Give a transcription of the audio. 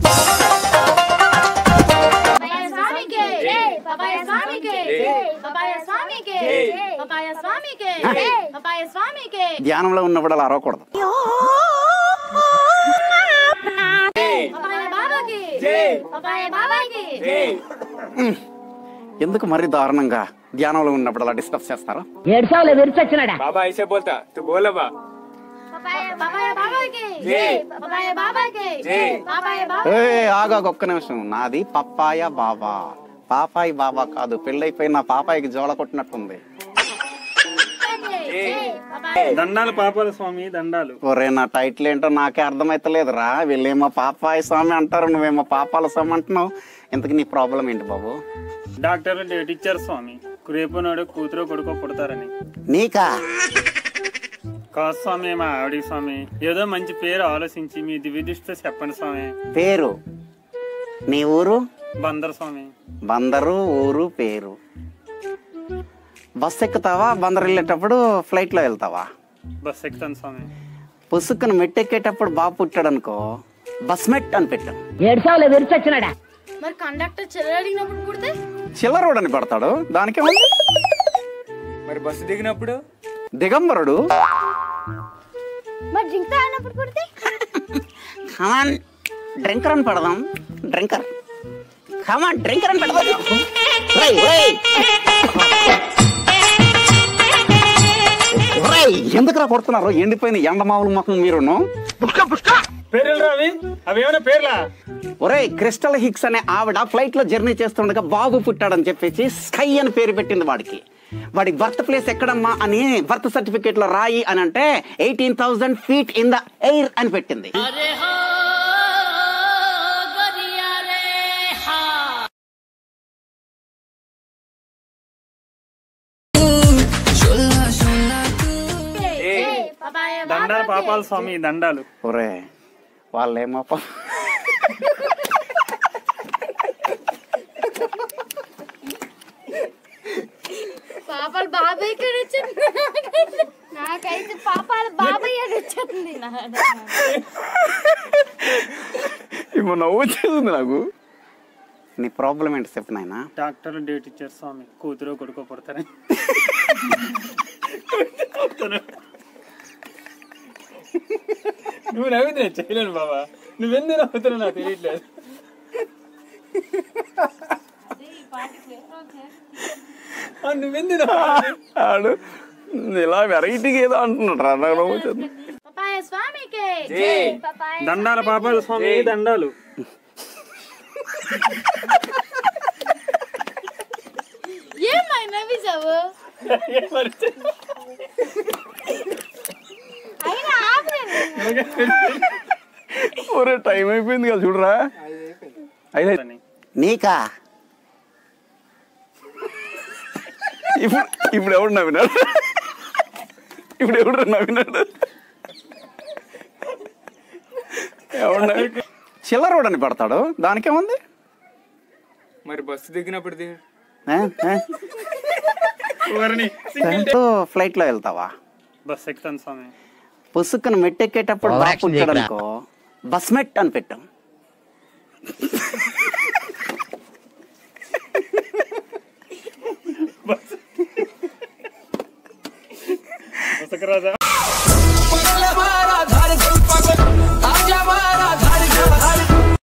Papaya స్వామికి papaya స్వామికి papaya స్వామికి పపాయ స్వామికి పపాయ స్వామికి ధ్యానంలో ఉన్నప్పుడు అలా అరవకూడదు పపాయ బాబాకి పపాయ బాబాకి ఎందుకు మరీ దారుణంగా ధ్యానంలో ఉన్నప్పుడు అలా డిస్టర్బ్ చేస్తారు ఏడ్చావులే విరిచొచ్చినాడా बाबा ऐसे बोलता तू बोल बा పపాయ పపాయ బాబాకి పపాయ బాబాకి పపాయ బాబా ఏ ఆగాగు ఒక్క నిమిషం నాది పప్పాయ బాబా పాపాయి బాబా కాదు పెళ్ళైపోయి నా పాపాయికి జోల కొట్టినట్టుంది పపాయ దండాలు పాపాల స్వామి దండాలు ఒరే నా టైటిల్ ఏంటో నాకే అర్థమైతలేదురా వీళ్ళేమో పాపాయి స్వామి అంటారు నువ్వేమో పాపాల స్వామి అంటున్నావు ఇంతకు నీ ప్రాబ్లం ఏంటి బాబు డాక్టర్ డేట్ ఇచ్చారు స్వామి రేపు నాడు కూతురు కొడుకో పుడతారని నీకా కాదు స్వామి మా ఆవిడ స్వామి ఏదో మంచి పేరు ఆలోచించి మీ దివ్యదృష్టితో చెప్పండి స్వామి పేరు నీ ఊరు బందర్ స్వామి బందరు ఊరు పేరు బస్ ఎక్కుతావా బందరు వెళ్ళేటప్పుడు ఫ్లైట్లో వెళ్తావా బస్ ఎక్కుతాను స్వామి పుసుక్కును మెట్టెక్కేటప్పుడు బాబు పుట్టాడు అనుకో బస్ మెట్ అని పెట్టాం ఏడ్చావులే విరిచొచ్చినాడా మరి కండక్టర్ చిల్లర అడిగినప్పుడు పుడితే చిల్లరోడని పడతాడు దానికేముంది మరి బస్సు దిగినప్పుడు దిగంబరుడు మరి జింక అయినప్పుడు పుడితే కమాన్ డ్రింకర్ అని పడదాం డ్రింకర్ కమాన్ డ్రింకర్ అని పడదాం రేయ్, రేయ్. రేయ్, ఎందుకురా కొడుతున్నారు ఎండిపోయిన ఎండమావుల మొక్కలు మీరును పేర్లు రావి అవి ఏమైనా పేర్లా ఒరే క్రిస్టల్ హిక్స్ అనే ఆవిడ ఫ్లైట్ లో జర్నీ చేస్తుండగా బాబు పుట్టాడని చెప్పేసి స్కై అని పేరు పెట్టింది వాడికి వాడి బర్త్ ప్లేస్ ఎక్కడమ్మా అని బర్త్ సర్టిఫికేట్ లో రాయి అని అంటే eighteen thousand feet in the air అని పెట్టింది పపాయ దండాలు పాపాల స్వామి దండాలు ఒరే వాళ్ళేమో పా- పాపాలు బాబాయ్ ఇక్కడ వచ్చింది నాకైతే పాపాలు బాబాయ్ అని వచ్చింది ఇప్పుడు నవ్వు వచ్చేసింది నాకు నీ ప్రాబ్లం ఏంటి చెప్పు నాయనా డాక్టర్ డేట్ ఇచ్చారు స్వామి కూతురు కొడుకో పుడతారని నువ్వు నవ్వింది నేను చేయలేను బాబా నువ్వెందుకు నవ్వుతున్నావు నాకు తెలియట్లేదు ఆ, నువ్వెందుకు నవ్వుతున్నావు? ఆడు ఇలా వెరైటీగా ఏదో అంటున్నాడు రా నాకు నవ్వు వచ్చేసింది పపాయ స్వామికి పపాయ దండాల పాపాల స్వామి దండాలు ఏమైనా నవ్విసావు అయినా ఆపలేదు ఒరే టైం అయిపోయింది కదా చూడరా అయినా నీకా ఇప్పుడు ఇప్పుడు ఎవడు నవ్వినాడు ఇప్పుడు ఎవడు నవ్వినాడు ఎవడు నవ్వి చిల్లరోడని పడతాడు దానికేముంది మరి బస్సు దిగినప్పుడు దిగి ఆ? ఆ? ఎవరిని సో ఫ్లైట్ లో వెళ్తావా బస్ ఎక్కుతాను స్వామి పుసుక్కును మెట్టెక్కేటప్పుడు బాగా పుట్టాడు అనుకో బస్ మెట్ అని పెట్టాం బసకరాజా